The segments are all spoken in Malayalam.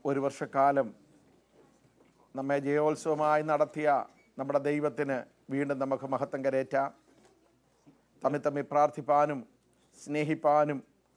ഒരു വർഷക്കാലം നമ്മെ ജയോത്സവമായി നടത്തിയ നമ്മുടെ ദൈവത്തിന് വീണ്ടും നമുക്ക് മഹത്വം കരേറ്റാം തമ്മിൽ തമ്മിൽ പ്രാർത്ഥിപ്പാനും സ്നേഹിപ്പാനും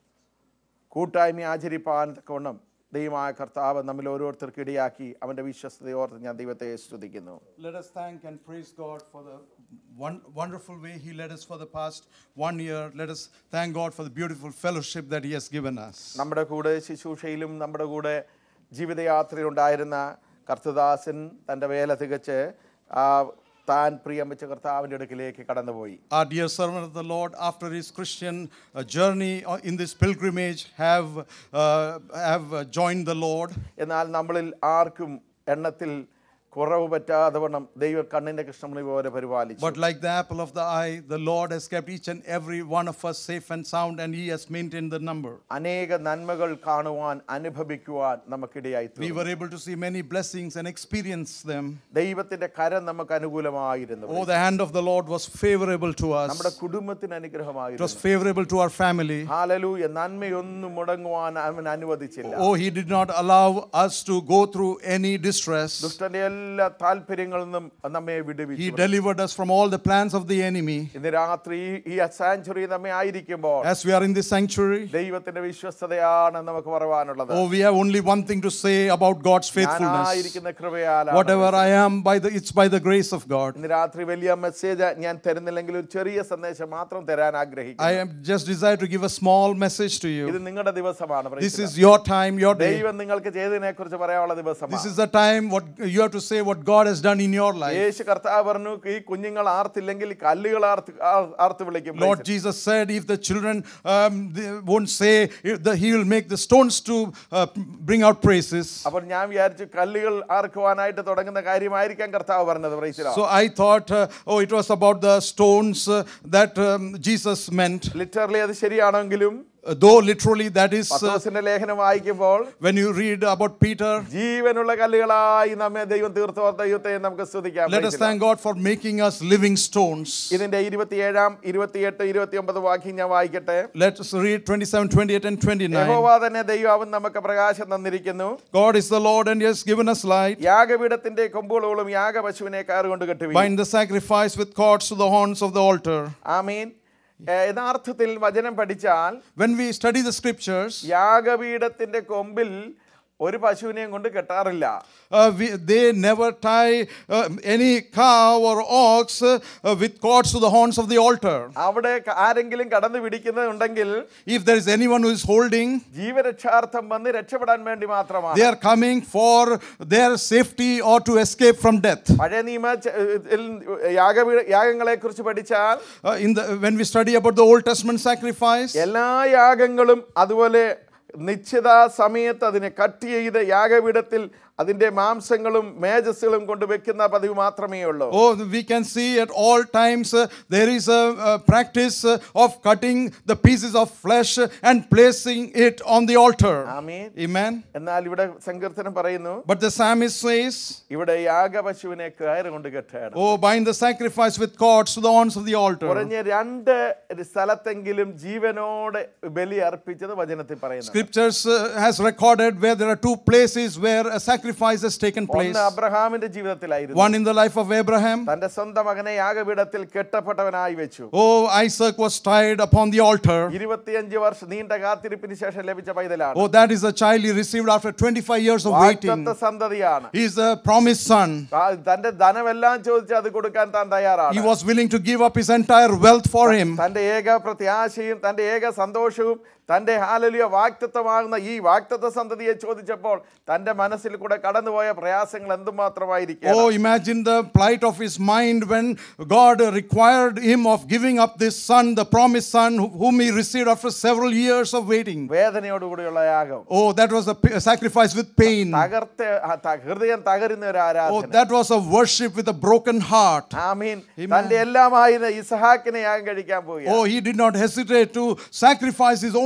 കൂട്ടായ്മ ആചരിപ്പാനും തക്കവണ്ണം ദൈവമായ കർത്താവ് നമ്മിൽ ഓരോരുത്തർക്ക് ഇടയാക്കി അവൻ്റെ വിശ്വസ്തയോർത്ത് ഞാൻ ദൈവത്തെ സ്തുതിക്കുന്നു Let us thank and praise God for the one, wonderful way He led us for the past one year. Let us thank God for the beautiful fellowship that He has given us. നമ്മുടെ കൂടെ ശുശ്രൂഷയിലും നമ്മുടെ കൂടെ ജീവിതയാത്രയിലുണ്ടായിരുന്ന കർത്തദാസൻ തൻ്റെ വേല തികച്ച് ആ, താൻ പ്രിയം വെച്ച കർത്താവിൻ്റെ അടുക്കിലേക്ക് കടന്നുപോയി Our dear servant of the Lord, after his Christian uh, journey uh, in this pilgrimage, have, uh, have uh, joined the Lord. എന്നാൽ നമ്മളിൽ ആർക്കും എണ്ണത്തിൽ കുറവ് പറ്റാതെ വണ്ണം ദൈവ കണ്ണിൻ്റെ കൃഷ്ണമണി പോലെ പരിപാലിച്ചു But like the apple of the eye, the Lord has kept each and every one of us safe and sound, and He has maintained the number. അനേക നന്മകൾ കാണുവാൻ അനുഭവിക്കുവാൻ നമുക്കിടയായി We were able to see many blessings and experience them. ദൈവത്തിന്റെ കരം നമുക്ക് അനുകൂലമായിരുന്നു Oh, the hand of the Lord was favorable to നമ്മുടെ us. കുടുംബത്തിന് It was അനുഗ്രഹമായിരുന്നു favorable to our family. Hallelujah നന്മയൊന്നും മുടങ്ങുവാൻ അവൻ അനുവദിച്ചില്ല Oh, he did not allow us to go through any distress. ദുഷ്ടന്റെ എല്ലാ താല്പര്യങ്ങളിൽ നിന്നും നമ്മെ He വിടുവിച്ചു delivered us from all the plans of the enemy. ഇന്ന് രാത്രി ഈ സാഞ്ചുറി നമ്മെ ആയിരിക്കുമ്പോൾ As we are in this sanctuary, ദൈവത്തിന്റെ വിശ്വസ്തതയാണ് നമുക്ക് പറയാനുള്ളത് oh, we have only one thing to say about God's faithfulness. ഞാനായിരിക്കുന്ന കൃപയാലാണ് Whatever I am, by the it's by the grace of God. ഇന്ന് രാത്രി വലിയ മെസ്സേജ് ഞാൻ തരുന്നില്ലെങ്കിൽ ഒരു ചെറിയ സന്ദേശം മാത്രം തരാൻ I ആഗ്രഹിക്കുന്നു am just desire to give a small message to ഇത് you. നിങ്ങളുടെ ദിവസമാണ് praise This the is Lord. your time, your day. ദൈവം നിങ്ങൾക്ക് ചെയ്തതിനെ കുറിച്ച് പറയാനുള്ള ദിവസമാണ് This is the time what you have to say what God has done in your life. യേശു കർത്താവ് പറഞ്ഞു ഈ കുഞ്ഞുങ്ങൾ ആർത്തില്ലെങ്കിൽ കല്ലുകൾ ആർത്ത് ആർ- ആർത്ത് വിളിക്കും Lord Jesus said, if the children um, they won't say, if the, He will make the stones to uh, bring out praises. അപ്പോൾ ഞാൻ വിചാരിച്ചു കല്ലുകൾ ആർക്കുവാനായിട്ട് തുടങ്ങുന്ന കാര്യമായിരിക്കാം കർത്താവ് പറഞ്ഞത് praise the Lord. So I thought, uh, oh, it was about the stones uh, that um, Jesus meant. Literally അത് ശരിയാണെങ്കിലും Uh, though literally that is, uh, പത്രോസിന്റെ ലേഖനം വായിക്കുമ്പോൾ when you read about Peter, ജീവനുള്ള കല്ലുകളായി നമ്മെ ദൈവം തീർത്തോ ദൈവത്തെ നമുക്ക് സ്തുതിക്കാം let praise us the Lord. thank God for making us living stones. ഇതിന്റെ ഇരുപത്തിയേഴാം ഇരുപത്തിയെട്ട് ഇരുപത്തി ഒമ്പത് വാക്യം ഞാൻ വായിക്കട്ടെ Let us read 27, 28, and 29. യഹോവ തന്നെ ദൈവം അവൻ നമുക്ക് പ്രകാശം തന്നിരിക്കുന്നു God is the Lord and He has given us light. യാഗപീഠത്തിന്റെ കൊമ്പുകളോളം യാഗപശുവിനെ കാറുകൊണ്ട് കെട്ടുവീ Bind the sacrifice with cords to the horns of the altar. ആമീൻ ഏ, യഥാർത്ഥത്തിൽ വചനം പഠിച്ചാൽ When we study the scriptures, യാഗപീഠത്തിന്റെ കൊമ്പിൽ ഒരു പശുവിനെയും കൊണ്ട് കെട്ടാറില്ല uh, we, they never tie uh, any cow or ox uh, uh, with cords to the horns of the altar. അവിടെ ക- ആരെങ്കിലും കടന്നു പിടിക്കുന്നുണ്ടെങ്കിൽ If there is anyone who is holding, ജീവരക്ഷാർത്ഥം വന്ന് രക്ഷപ്പെടാൻ വേണ്ടി മാത്രമാണ് they are coming for their safety or to escape from death. പഴയ നിയമ ച- ൽ യാഗപീഠ യാഗങ്ങളെ കുറിച്ച് പഠിച്ചാൽ Uh, in the, when we study about the Old Testament sacrifice, എല്ലാ യാഗങ്ങളും അതുപോലെ നിശ്ചിത സമയത്ത് അതിനെ കട്ട് ചെയ്ത് യാഗപീഠത്തിൽ അതിന്റെ മാംസങ്ങളും മേജസ്സുകളും കൊണ്ട് വെക്കുന്ന പതിവ് മാത്രമേ ഉള്ളൂ oh, we can see at all times uh, there is a, a practice uh, of cutting the pieces of flesh and placing it on the altar. Amin Amen. എന്നാൽ ഇവിടെ സങ്കീർത്തനം പറയുന്നു But the psalmist says, ഇവിടെ യാഗപശുവിനെ കയറ് കൊണ്ട് കെട്ടണം Oh, bind the sacrifice with cords to the horns of the altar. കുറഞ്ഞ രണ്ട് സ്ഥലത്തെങ്കിലും ജീവനോടെ ബലി അർപ്പിച്ചത് വചനത്തിൽ പറയുന്നു Scriptures uh, has recorded where there are two places where a sacrifice has taken place. ഒന്ന് അബ്രഹാമിന്റെ ജീവിതത്തിലായിരുന്നു One in the life of Abraham. തന്റെ സ്വന്തം മകനെ യാഗപീഠത്തിൽ കെട്ടപ്പെട്ടവനായി വെച്ചു Oh, Isaac was tied upon the altar. ഇരുപത്തിയഞ്ച് വർഷം നീണ്ട കാത്തിരിപ്പിന് ശേഷം ലഭിച്ച പൈതലാണ് Oh, that is a child he received after 25 years of waiting. വാഗ്ദത്ത സന്തതിയാണ് He is a promised son. ആ, തന്റെ ധനമെല്ലാം ചോദിച്ച് അത് കൊടുക്കാൻ താൻ He തയ്യാറാണ് was willing to give up his entire wealth for him. തന്റെ ഏക പ്രത്യാശയും തന്റെ ഏക സന്തോഷവും തന്റെ ഹാലലിയ വാക്തത്വമാകുന്ന ഈ വാക്തത്വ സന്തതിയെ ചോദിച്ചപ്പോൾ തന്റെ മനസ്സിൽ കൂടെ കടന്നുപോയ പ്രയാസങ്ങൾ എന്തുമാത്രമായിരിക്കും Oh, imagine the plight of his mind when God required him of giving up this son, the promised son, whom he received after several years of waiting. വേദനയോടുകൂടിയുള്ള യാഗം Oh, that was a p- a sacrifice with pain. തകർത്ത് ആ, ത- ഹൃദയം തകരുന്ന ഒരു Oh, ആരാധന that was a worship with a broken heart. ആമീൻ തന്റെ എല്ലാമായിരുന്ന ഇസഹാക്കിനെ യാഗം കഴിക്കാൻ പോയി Oh, he did not hesitate to sacrifice his own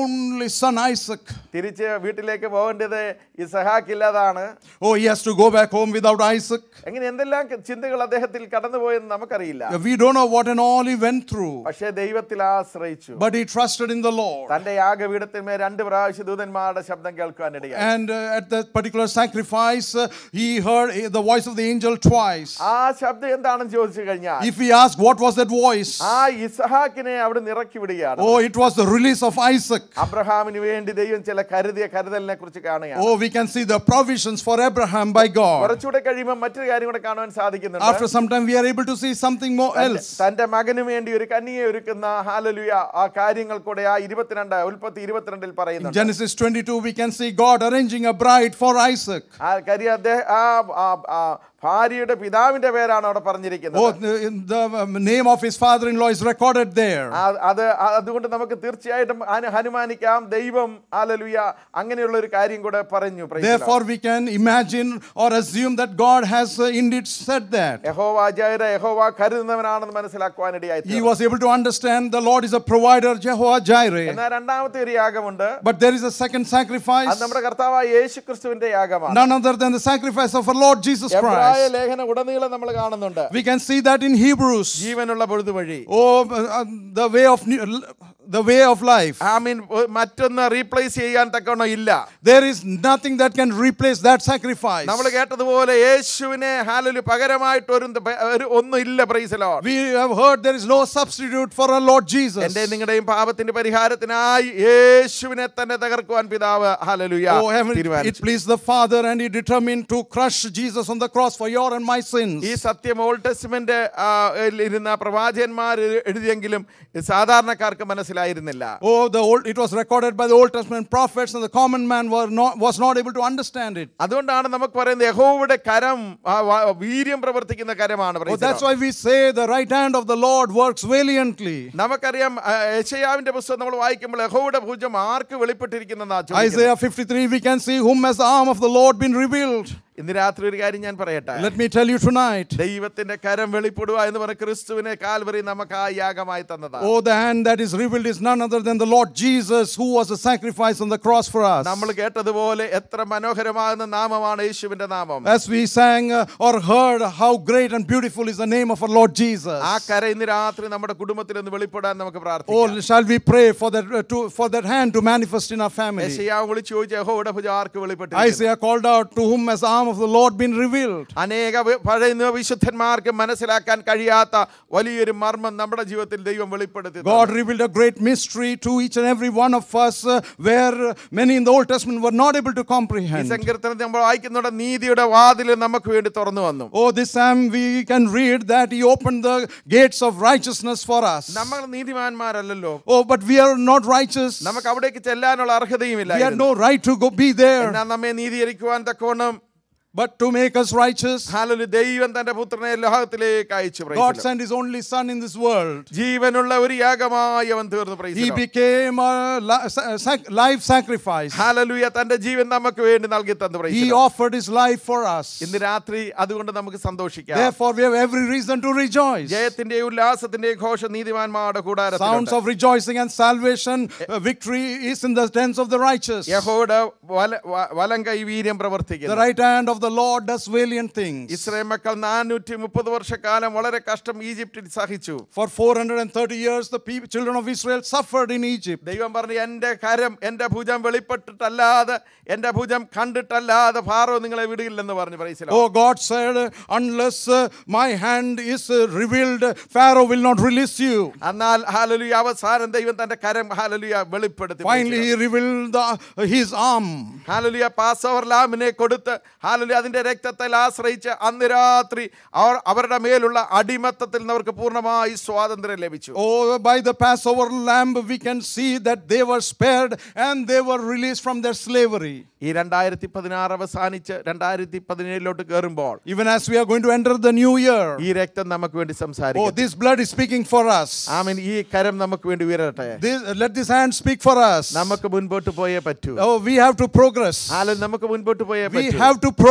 only son Isaac. തിരിച്ച് വീട്ടിലേക്ക് പോകേണ്ടത് ഇസഹാക്കില്ലാതാണ് Oh, he has to go back home without Isaac. എങ്ങനെ എന്തെല്ലാം ചിന്തകൾ അദ്ദേഹത്തിൽ കടന്നുപോയെന്ന് നമുക്കറിയില്ല We don't know what and all he went through, പക്ഷേ ദൈവത്തിൽ ആശ്രയിച്ചു but he trusted in the Lord. തന്റെ യാഗപീഠത്തിന്മേൽ രണ്ട് പ്രാവശ്യം ദൂതന്മാരുടെ ശബ്ദം കേൾക്കുവാനിടയായി And uh, at that particular sacrifice, uh, he heard uh, the voice of the angel twice. ആ ശബ്ദം എന്താണെന്ന് ചോദിച്ചു കഴിഞ്ഞാൽ If he asked what was that voice, ആ ഇസഹാക്കിനെ അവിടെ ഇറക്കി വിടുകയാണ് oh, it was the release of Isaac. അബ്രഹാമിന് വേണ്ടി ദൈവം ചില കരുതിയ കരുതലിനെ കുറിച്ച് കാണുകയാണ് Oh, we can see the provisions for Abraham by God. കുറച്ചുകൂടെ കഴിയുമ്പോൾ മറ്റൊരു കാര്യം കൂടെ കാണുവാൻ സാധിക്കുന്നുണ്ട് After some time, we are able to see something more else. തന്റെ മകന് വേണ്ടി ഒരു കന്യയെ ഒരുക്കുന്ന ഹാലലുയ ആ കാര്യങ്ങൾ കൂടെ ആ ഇരുപത്തിരണ്ട് ഉൽപ്പത്തി ഇരുപത്തിരണ്ടിൽ In പറയുന്നുണ്ട് Genesis 22, we can see God arranging a bride for Isaac. ആ കാര്യം അദ്ദേഹം ആ ആ- ആ ഭാര്യയുടെ പിതാവിന്റെ പേരാണ് അവിടെ പറഞ്ഞിരിക്കുന്നത് Oh, the, the um, name of his father in law is recorded there. ആ- അത് ആ- അതുകൊണ്ട് നമുക്ക് തീർച്ചയായിട്ടും അനു- അനുമാനിക്കാം ദൈവം ഹാലലുയ അങ്ങനെയുള്ള ഒരു കാര്യം കൂടെ പറഞ്ഞു praise the Lord. Therefore, we can imagine or assume that God has uh, indeed said that. യഹോവ ജയര യഹോവ കരുതുന്നവനാണെന്ന് മനസ്സിലാക്കുവാനിടയായി He was able to understand the Lord is a provider, Jehovah Jireh. എന്നാൽ രണ്ടാമത്തെ ഒരു യാഗമുണ്ട് But there is a second അത് sacrifice, നമ്മുടെ കർത്താവായ യേശു ക്രിസ്തുവിന്റെ യാഗമാണ് none other than the sacrifice of our Lord Jesus എബ്രായ Christ. ലേഖനം ഉടനീളം നമ്മൾ കാണുന്നുണ്ട് We can see that in Hebrews. ജീവനുള്ള പൊഴുതുവഴി Oh, uh, the way of new- the way of life. I mean മറ്റൊന്ന് റീപ്ലേസ് ചെയ്യാൻ തക്കവണ്ണം ഇല്ല There is nothing that can replace that sacrifice. നമ്മൾ കേട്ടതുപോലെ യേശുവിനെ ഹാലലു പകരമായിട്ട് ഒരു ഒരു ഒന്നും ഇല്ല പ്രൈസലോ We have heard there is no substitute for our Lord Jesus. എന്റെ നിങ്ങളുടെയും പാപത്തിന്റെ പരിഹാരത്തിനായി യേശുവിനെ തന്നെ തകർക്കുവാൻ പിതാവ് ഹാലലുയ Oh, heaven, it തീരുമാനിച്ചു pleased the Father and He determined to crush Jesus on the cross for your and my sins. ഈ സത്യം ഓൾഡ് ടെസ്റ്റ്മെന്റ് ഇരുന്ന പ്രവാചകന്മാർ എഴുതിയെങ്കിലും ഇത് സാധാരണക്കാർക്ക് മനസ്സിലായിരുന്നില്ല Oh, the old, it was recorded by the Old Testament prophets, and the common man were not, was not able to understand it. അതുകൊണ്ടാണ് നമുക്ക് പറയുന്നത് യഹോവയുടെ കരം ആ, വ- വീര്യം പ്രവർത്തിക്കുന്ന കരമാണ് Oh, praise the that's Lord. why we say the right hand of the Lord works valiantly. നമുക്കറിയാം ആ, യെശയ്യാവിന്റെ പുസ്തകം നമ്മൾ വായിക്കുമ്പോൾ യഹോവയുടെ ഭുജം ആർക്ക് വെളിപ്പെട്ടിരിക്കുന്ന Isaiah 53, we can see whom has the arm of the Lord been revealed. ഇന്ന് രാത്രി ഒരു കാര്യം ഞാൻ പറയട്ടെ Let me tell you tonight. ദൈവത്തിന്റെ കരം വെളിപ്പെടുക എന്ന് പറഞ്ഞ ക്രിസ്തുവിനെ കാൽവറി നമുക്ക് ആ യാഗമായി തന്നതാണ് Oh, the hand that is revealed is none other than the Lord Jesus, who was a sacrifice on the cross for us. നമ്മൾ കേട്ടതുപോലെ എത്ര മനോഹരമാകുന്ന നാമമാണ് യേശുവിന്റെ നാമം As we sang uh, or heard, how great and beautiful is the name of our Lord Jesus. ആ കര ഇന്ന് രാത്രി നമ്മുടെ കുടുംബത്തിൽ ഒന്ന് വെളിപ്പെടാൻ നമുക്ക് Oh, പ്രാർത്ഥിക്കാം shall we pray for that, uh, to, for that hand to manifest in our family? യെശയ്യാവ് വിളിച്ചു ചോദിച്ചു യഹോവയുടെ ഭുജം ആർക്ക് വെളിപ്പെട്ടു Isaiah called out, To whom has the arm of the Lord been revealed? അനേക വി- പഴയ നിയമ വിശുദ്ധന്മാർക്ക് മനസ്സിലാക്കാൻ കഴിയാത്ത വലിയൊരു മർമ്മം നമ്മുടെ ജീവിതത്തിൽ ദൈവം വെളിപ്പെടുത്തി തന്നു. God revealed a great mystery to each and every one of us uh, where uh, many in the Old Testament were not able to ഈ comprehend. സങ്കീർത്തനത്തിൽ നമ്മൾ വായിക്കുന്നുണ്ട് നീതിയുടെ വാതിൽ നമുക്ക് വേണ്ടി തുറന്നു വന്നു Oh, this time we can read that He opened the gates of righteousness for us. നമ്മൾ നീതിമാന്മാരല്ലല്ലോ Oh, but we are not righteous. നമുക്ക് അവിടേക്ക് ചെല്ലാനുള്ള അർഹതയുമില്ല We had no right to go be there. എന്നാൽ നമ്മെ നീതീകരിക്കുവാൻ തക്കവണ്ണം But to make us righteous, ഹാലൊരു ദൈവം തന്റെ പുത്രനെ ലോകത്തിലേക്ക് അയച്ചു praise God the Lord. sent His only Son in this world. ജീവനുള്ള ഒരു യാഗമായി അവൻ തീർന്നു praise the He Lord. became a li- sa- sac- life sacrifice. ഹാലലൂയ തന്റെ ജീവൻ നമുക്ക് വേണ്ടി നൽകി തന്നു praise the He Lord. offered His life for us. ഇന്ന് രാത്രി അതുകൊണ്ട് നമുക്ക് സന്തോഷിക്കാം Therefore, we have every reason to rejoice. ജയത്തിന്റെയും ഉല്ലാസത്തിന്റെയും ഘോഷം നീതിമാന്മാരുടെ Sounds കൂടാരത്തിലുണ്ട് of rejoicing and salvation, uh, victory is in the tents of the righteous. യഹോയുടെ വല- വ- വലം കൈ വീര്യം The പ്രവർത്തിക്കുന്നു right hand of the Lord does valiant things. Israel മക്കൾ നാനൂറ്റി മുപ്പത് വർഷക്കാലം വളരെ കഷ്ടം ഈജിപ്തിൽ സഹിച്ചു For 430 years, the people, children of Israel suffered in Egypt. ദൈവം പറഞ്ഞു എൻ്റെ കരം എൻ്റെ ഭുജം വെളിപ്പെട്ടിട്ടല്ലാതെ എൻ്റെ ഭുജം കണ്ടിട്ടല്ലാതെ ഫാറോ നിങ്ങളെ വിടുകില്ലെന്ന് പറഞ്ഞു പ്രൈസിലോ Oh, God said, unless uh, my hand is uh, revealed, Pharaoh will not release you. എന്നാൽ ഹാലലുയ അവസാനം ദൈവം തന്റെ കരം ഹാലലുയ വെളിപ്പെടുത്തി Finally, he revealed the, his arm. ഹാലലുയ പാസോവർ ലാമിനെ കൊടുത്ത് ഹാലലുയ അതിന്റെ രക്തത്തിൽ ആശ്രയിച്ച് അന്ന് രാത്രി അവർ അവരുടെ മേലുള്ള അടിമത്തത്തിൽ നിന്ന് അവർക്ക് പൂർണ്ണമായി സ്വാതന്ത്ര്യം ലഭിച്ചു Oh, by the Passover lamb, we can see that they were spared and they were released from their slavery. ഈ രണ്ടായിരത്തി പതിനാറ് അവസാനിച്ച് രണ്ടായിരത്തി പതിനേഴിലോട്ട് കയറുമ്പോൾ Even as we are going to enter the new year, ഈ രക്തം നമുക്ക് വേണ്ടി oh, സംസാരിക്കും this blood is speaking for us. ആമീൻ ഈ കരം നമുക്ക് വേണ്ടി ഉയരട്ടെ This, let this hand speak for us. നമുക്ക് മുൻപോട്ട് പോയേ പറ്റൂ Oh, we have to progress. ഹാലൽ നമുക്ക് മുൻപോട്ട് പോയേ We പറ്റൂ have to progress.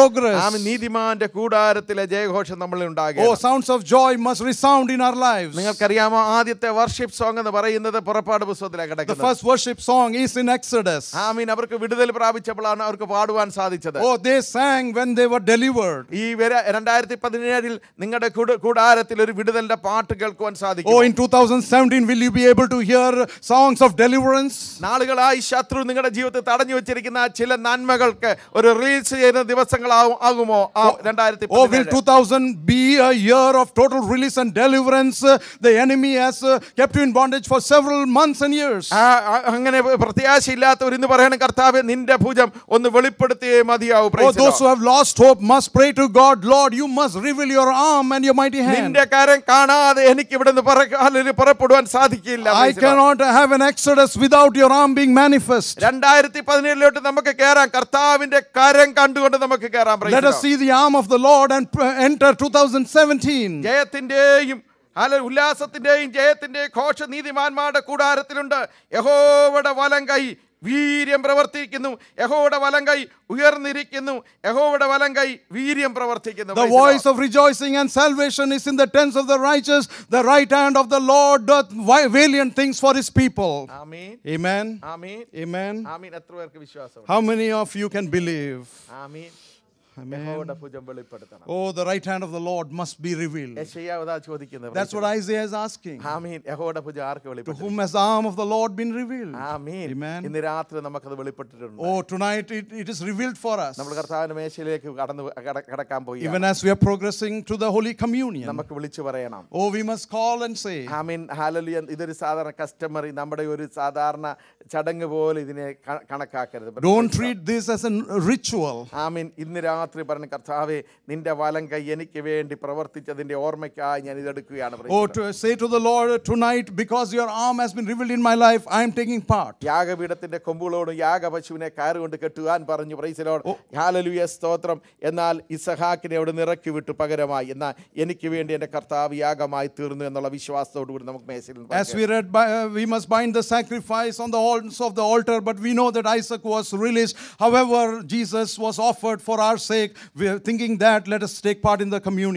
progress. ആമേൻ നീതിമാന്റെ കൂടാരത്തിലെ ജയഘോഷം നമ്മളിൽ Oh, ഉണ്ടാകും sounds of joy must resound in our lives. നിങ്ങൾക്കറിയാമോ ആദ്യത്തെ വർഷിപ്പ് സോങ് എന്ന് പറയുന്നത് പുറപ്പാട് പുസ്തകത്തിലാണ് The കിടക്കുന്നത് first worship song is in Exodus. ആമീൻ അവർക്ക് വിടുതൽ പ്രാപിച്ചപ്പോഴാണ് അവർക്ക് പാടുവാൻ സാധിച്ചത് Oh, they sang when they were delivered. ഈ വര രണ്ടായിരത്തി പതിനേഴിൽ നിങ്ങളുടെ കൂട- കൂടാരത്തിൽ ഒരു വിടുതലിന്റെ പാട്ട് കേൾക്കുവാൻ സാധിക്കും Oh, in 2017, will you be able to hear songs of deliverance? നാളുകളായി ശത്രു നിങ്ങളുടെ ജീവിതത്തിൽ തടഞ്ഞു വെച്ചിരിക്കുന്ന ആ ചില നന്മകൾക്ക് ഒരു റിലീസ് ചെയ്യുന്ന ദിവസങ്ങളാവും ആകുമോ ആ രണ്ടായിരത്തി Oh, will 2000 be a year of total release and deliverance? Uh, The enemy has uh, kept you in bondage for several months and years. അങ്ങനെ പ്രത്യാശയില്ലാത്തവർ ഇന്ന് പറയണം കർത്താവ് നിന്റെ ഭുജം ഒന്ന് വെളിപ്പെടുത്തിയേ മതിയാവൂ Oh, Praise the those who Lord. have lost hope must pray to God, Lord, you must reveal your arm and your mighty hand. നിന്റെ കാര്യം കാണാതെ എനിക്ക് ഇവിടുന്ന് പറ- പുറപ്പെടുവാൻ സാധിക്കില്ല I Praise the Lord. cannot have an exodus without your arm being manifest. രണ്ടായിരത്തി പതിനേഴിലോട്ട് നമുക്ക് കയറാം കർത്താവിന്റെ കരം കണ്ടുകൊണ്ട് നമുക്ക് കയറാം Praise Let the us Lord. see the arm of the Lord and uh, enter 2017. ജയത്തിന്റെയും അല്ല ഉല്ലാസത്തിന്റെയും ജയത്തിന്റെയും ഘോഷ നീതിമാന്മാരുടെ കൂടാരത്തിലുണ്ട് യഹോവയുടെ വലം കൈ വീര്യം പ്രവർത്തിക്കുന്നു യഹോവയുടെ വലം കൈ ഉയർന്നിരിക്കുന്നു യഹോവയുടെ വലം കൈ വീര്യം പ്രവർത്തിക്കുന്നു The Praise the voice Lord. of rejoicing and salvation is in the tents of the righteous. The right hand of the Lord doth vi- valiant things for his people. Amin Amen. Amin Amen. ആമീൻ എത്ര പേർക്ക് വിശ്വാസമുണ്ട് How many of you can believe? Amin Amen. യഹോവയുടെ ഭുജം വെളിപ്പെടുത്തണം Oh, the right hand of the Lord must be revealed. യശയ്യാവ് ഇതാ ചോദിക്കുന്നത് That's what Isaiah is asking. ആമീൻ യഹോവയുടെ ഭുജം ആർക്ക് To വെളിപ്പെട്ടു whom has the arm of the Lord been revealed? Amin Amen. ഇന്ന് രാത്രി നമുക്കത് വെളിപ്പെട്ടിട്ടുണ്ട് Oh, tonight it, it is revealed for us. നമ്മൾ കർത്താവിന്റെ മേശയിലേക്ക് കടന്നു കട- കടക്കാൻ പോയി Even as we are progressing to the Holy Communion. നമുക്ക് വിളിച്ചു പറയണം Oh, we must call and say, ആമീൻ ഹാലലിയ ഇതൊരു സാധാരണ കസ്റ്റമറി നമ്മുടെ ഒരു സാധാരണ ചടങ്ങ് പോലെ ഇതിനെ ക- കണക്കാക്കരുത് don't treat this as a ritual. ആമീൻ ഇന്ന് രാത്രി പറഞ്ഞ കർത്താവെ നിന്റെ വലം കൈ എനിക്ക് വേണ്ടി പ്രവർത്തിച്ചതിന്റെ ഓർമ്മയ്ക്കായി ഞാൻ ഇതെടുക്കുകയാണ് Praise Oh, the Lord. to say to the Lord tonight, because your arm has been revealed in my life, I am taking part. യാഗപീഠത്തിന്റെ കൊമ്പുകളോടും യാഗപശുവിനെ കയറുകൊണ്ട് കെട്ടുവാൻ പറഞ്ഞു പ്രൈസിലോട് ഹാലലുയ സ്തോത്രം എന്നാൽ ഇസഹാക്കിനെ അവിടെ നിറക്കി വിട്ടു പകരമായി എന്നാൽ എനിക്ക് വേണ്ടി എൻ്റെ കർത്താവ് യാഗമായി തീർന്നു എന്നുള്ള വിശ്വാസത്തോടു കൂടി നമുക്ക് മേശയിൽ നിന്ന് As we read, by, uh, we must bind the sacrifice on the horns of the altar, but we know that Isaac was released. However, Jesus was offered for our sake. We are thinking that, let us take part in the communion.